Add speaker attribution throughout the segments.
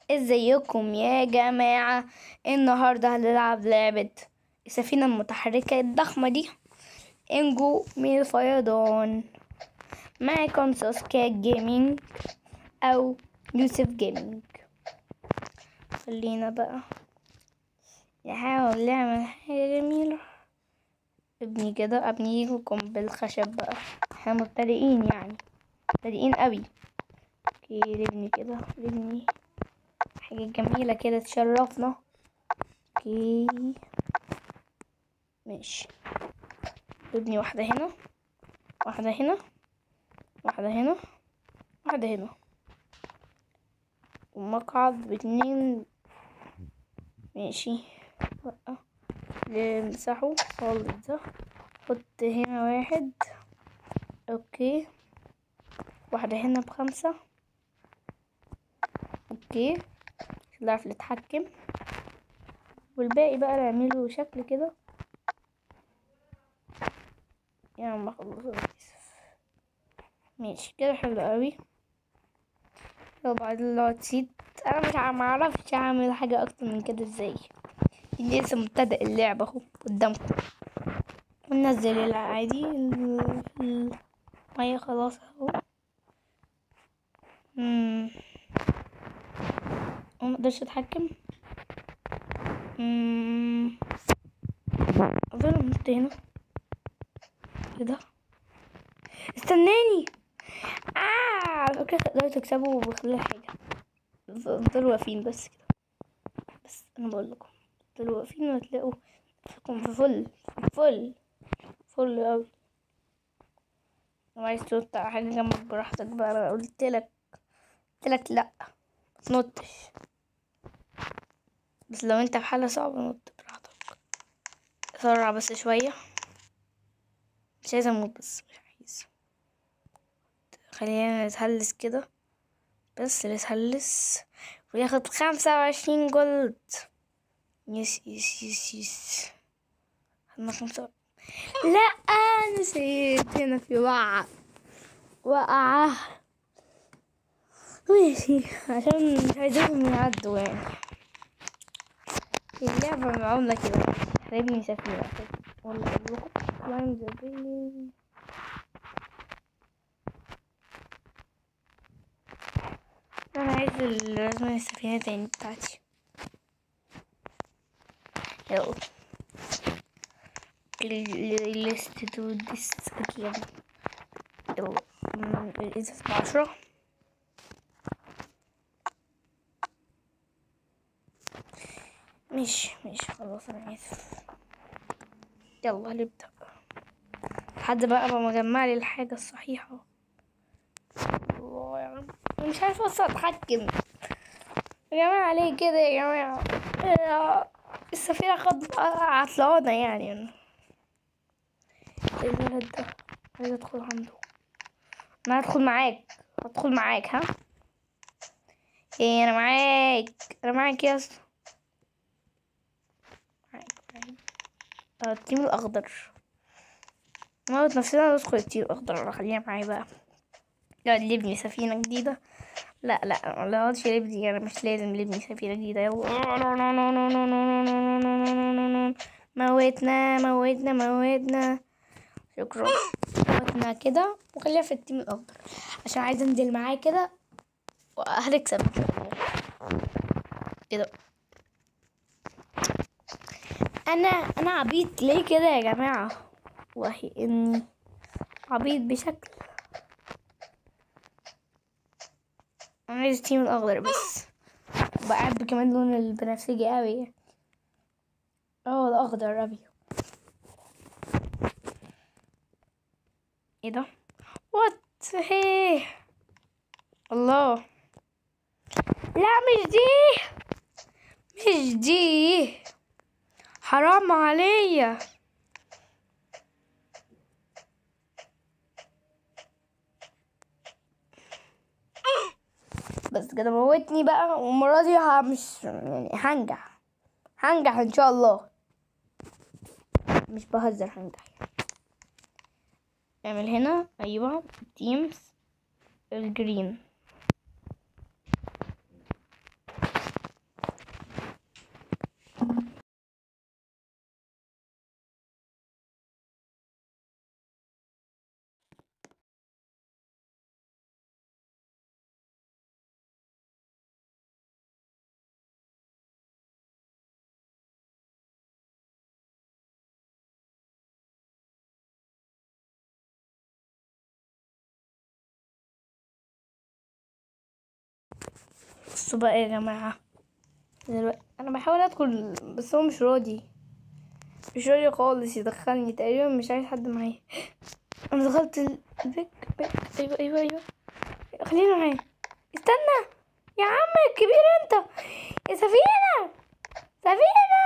Speaker 1: ازيكم يا جماعة النهاردة هنلعب لعبة السفينة المتحركة الضخمة دي انجو من الفيضان معكم ساسكا جيمنج او يوسف جيمنج خلينا بقى نحاول نعمل حاجة جميلة ابني كده ابني لكم بالخشب بقى احنا مبتدئين يعني مبتدئين قوي اوكي نبني كده نبني حاجة جميلة كده تشرفنا اوكي ماشي نبني واحدة هنا واحدة هنا واحدة هنا واحدة هنا ومقعد باتنين ماشي بقى نمسحه خالص ده حط هنا واحد اوكي واحدة هنا بخمسة اوكي عشان نعرف نتحكم والباقي بقى نعمله شكل كده يا ما خلص ماشي كده حلو قوي لو بعدين لو نسيت انا مش ع- معرفش اعمل حاجة اكتر من كده ازاي اني لسه مبتدئ اللعبة اهو قدامكم وننزل العادي ال- ال- المية خلاص اهو مم. مقدرش اتحكم مم. اظن نط هنا ايه ده استناني اه على فكرة تقدروا تكسبوا بكل حاجة افضلوا واقفين بس كده بس انا بقول لكم افضلوا واقفين وهتلاقوا نفسكم في فل في فل فل اوي لو عايز تنط على حاجة جنبك براحتك بقى انا قلت لك قلت لك لا متنطش بس لو انت في حالة صعبة نط براحتك اسرع بس شوية مش عايزة اموت بس مش عايز خلينا نتهلس كده بس نتهلس وياخد خمسة وعشرين جولد يس يس يس يس خدنا خمسة لا نسيت هنا في وقعة وقعة ماشي عشان مش عايزينهم يعدوا يعني اللعبة معاملة كده هنبني سفينة ولا أقول لكم climb the building أنا عايز الرسمة السفينة تاني بتاعتي يلا let's do this again يلا أمم، الإزاز بعشرة ماشي ماشي خلاص أنا آسف يلا نبدأ لحد بقى ما اجمع لي الحاجة الصحيحة الله يا رب مش عارفة اصلا اتحكم يا جماعة ليه كده يا جماعة إيه، السفينة خد عطلانة يعني إيه الولد ده عايز ادخل عنده انا هدخل معاك هدخل معاك ها ايه انا معاك انا معاك يا اسطى معاك معاك آه، التيم الاخضر نموت نفسنا ندخل التيم الاخضر خلينا معايا بقى نقعد نبني سفينة جديدة لا لا ما نقعدش نبني انا مش لازم نبني سفينة جديدة يلا موتنا موتنا موتنا شكرا موتنا كده وخليها في التيم الاخضر عشان عايزة انزل معاه كده وهنكسب ان شاء الله كده انا انا عبيط ليه كده يا جماعة وهي اني عبيط بشكل انا عايز التيم الاخضر بس بحب كمان لون البنفسجي قوي اه الاخضر ابي ايه ده وات هي الله لا مش دي مش دي حرام عليا بس كده موتني بقى والمرة دي ه- مش يعني هنجح هنجح ان شاء الله مش بهزر هنجح اعمل هنا ايوه تيمز الجرين بصوا بقى يا جماعة دلوقتي انا بحاول ادخل بس هو مش راضي مش راضي خالص يدخلني تقريبا مش عايز حد معايا انا دخلت ال- البيك بيك ايوه ايوه ايوه خلينا معايا استنى يا عم الكبير انت يا سفينة سفينة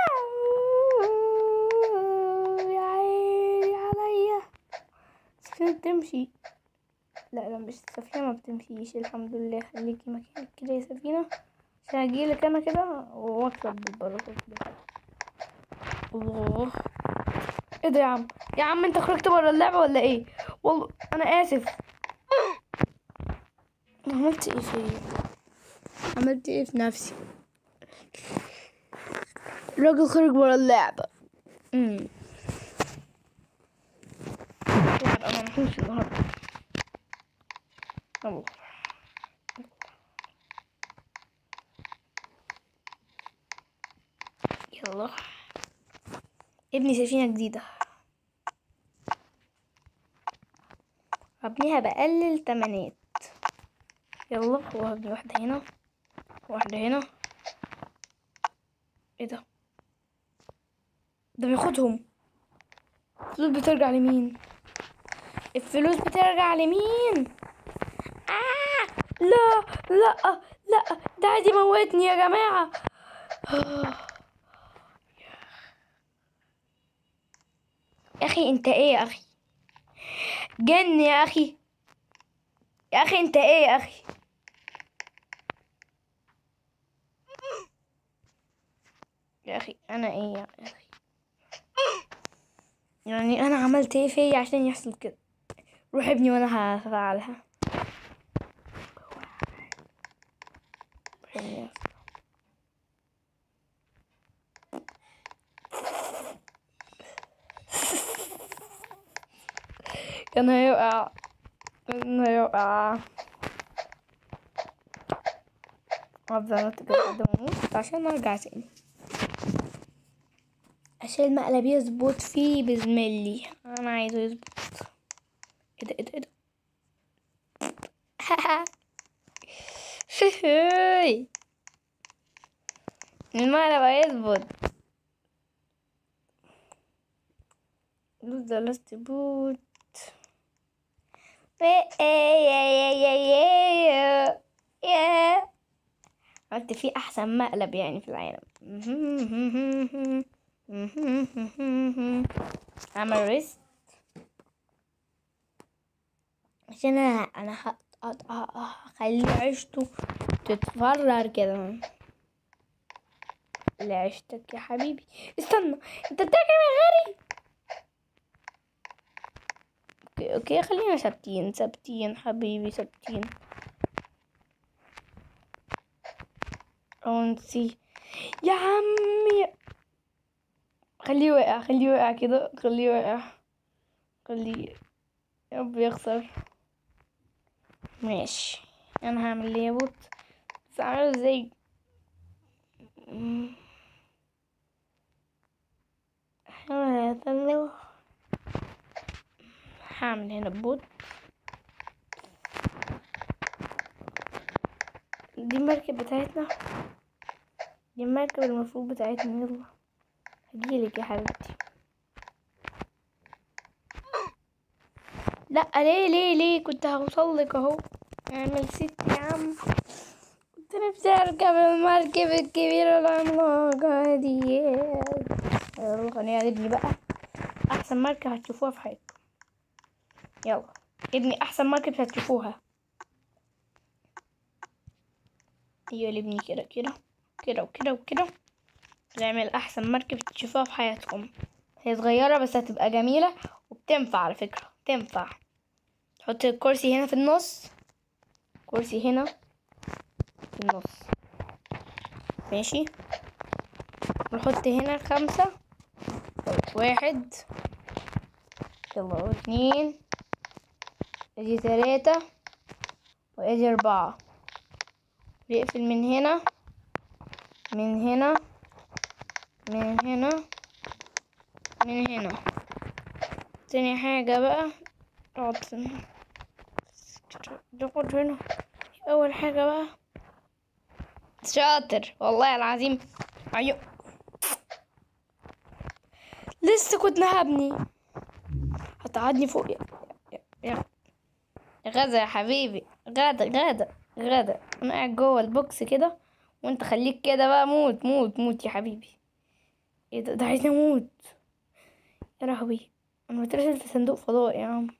Speaker 1: يا عيني عليا السفينة بتمشي لا لا مش السفينة ما بتمشيش الحمد لله خليكي مكانك كده يا سفينة عشان اجيلك انا كده واكسب بالباراشوت ده الله ايه ده يا عم يا عم انت خرجت بره اللعبة ولا ايه والله انا اسف عملت ايه فيا عملت ايه في نفسي الراجل خرج بره اللعبة امم انا محوش النهارده الله يلا ابني سفينة جديدة هبنيها بقلل تمنات يلا وهبني واحدة هنا واحدة هنا ايه ده ده بياخدهم الفلوس بترجع لمين الفلوس بترجع لمين آه لا لا لا ده عايز يموتني يا جماعة يا اخي انت ايه يا اخي جن يا اخي يا اخي انت ايه يا اخي يا اخي انا ايه يا اخي يعني انا عملت ايه فيا عشان يحصل كده روح ابني وانا هفعلها روح ابني يا أخي. كان هيقع كان هيقع افضل انط كده لحد ما اموت عشان ارجع تاني عشان المقلب يظبط فيه بزميلي انا عايزه يظبط ايه ده ايه ده ايه ده هاي. المقلب هيظبط lose the last boot yeah yeah yeah yeah yeah عملت فيه احسن مقلب يعني في العالم عمل ريست عشان انا انا ه- ه- ه- هخلي عيشته تتفرر كده لعيشتك يا حبيبي استنى انت بتاكل من غيري اوكي اوكي خلينا ثابتين ثابتين حبيبي ثابتين اونسي يا عمي خليه واقع خليه واقع كده خليه واقع خليه يا رب يخسر ماشي انا هعمل ليه بوت بس اعمله ازاي مم. احاول اطلعه هعمل هنا بوت دي المركب بتاعتنا دي المركب المفروض بتاعتنا يلا هجيلك يا حبيبتي لا ليه ليه ليه كنت هوصلك اهو اعمل ست يا عم كنت نفسي اركب المركب الكبيرة العملاقة دي يلا خلينا نبني بقى احسن مركب هتشوفوها في حياتكم يلا ابني احسن مركب هتشوفوها ايوه ابني كده كده كده وكده وكده نعمل احسن مركب تشوفوها في حياتكم هي صغيرة بس هتبقى جميلة وبتنفع على فكرة تنفع تحط الكرسي هنا في النص كرسي هنا في النص ماشي نحط هنا خمسة واحد يلا اتنين ادي تلاتة وادي اربعة نقفل من هنا من هنا من هنا من هنا تاني حاجة بقى اقعد في- نقعد هنا أول حاجة بقى شاطر والله العظيم ايوه لسه كنت هبني هتقعدني فوق يا يا يا يا غدا يا حبيبي غدا غدا غدا انا قاعد جوه البوكس كده وانت خليك كده بقى موت موت موت يا حبيبي ايه ده ده عايزني اموت يا لهوي انا بترسل في صندوق فضاء يا عم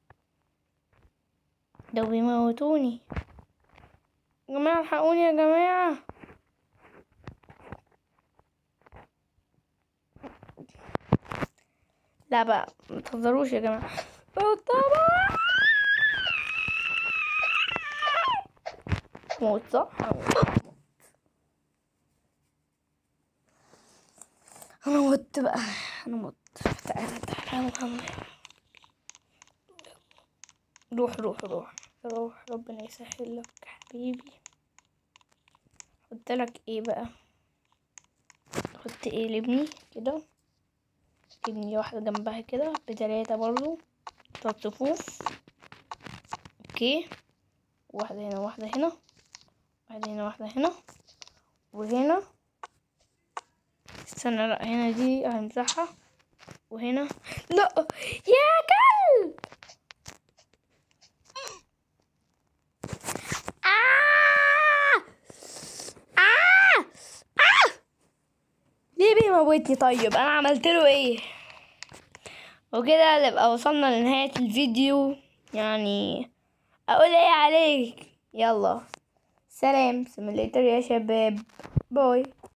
Speaker 1: ده بيموتوني يا جماعة الحقوني يا جماعة لا بقى ما تهزروش يا جماعة طبعا موت صح انا مت بقى انا مت تعالى تعالى يا محمد روح روح روح روح ربنا يسهل لك حبيبي احط لك ايه بقى احط ايه لابني كده ابني واحدة جنبها كده بتلاتة برضو تلات صفوف اوكي واحدة هنا واحدة هنا واحدة هنا واحدة هنا وهنا استنى لا هنا دي هنمسحها وهنا لا يا كلب آه! آه! آه! ليه بيموتني طيب انا عملت له ايه وكده نبقى وصلنا لنهاية الفيديو يعني اقول ايه عليك يلا سلام سيميليتر يا شباب باي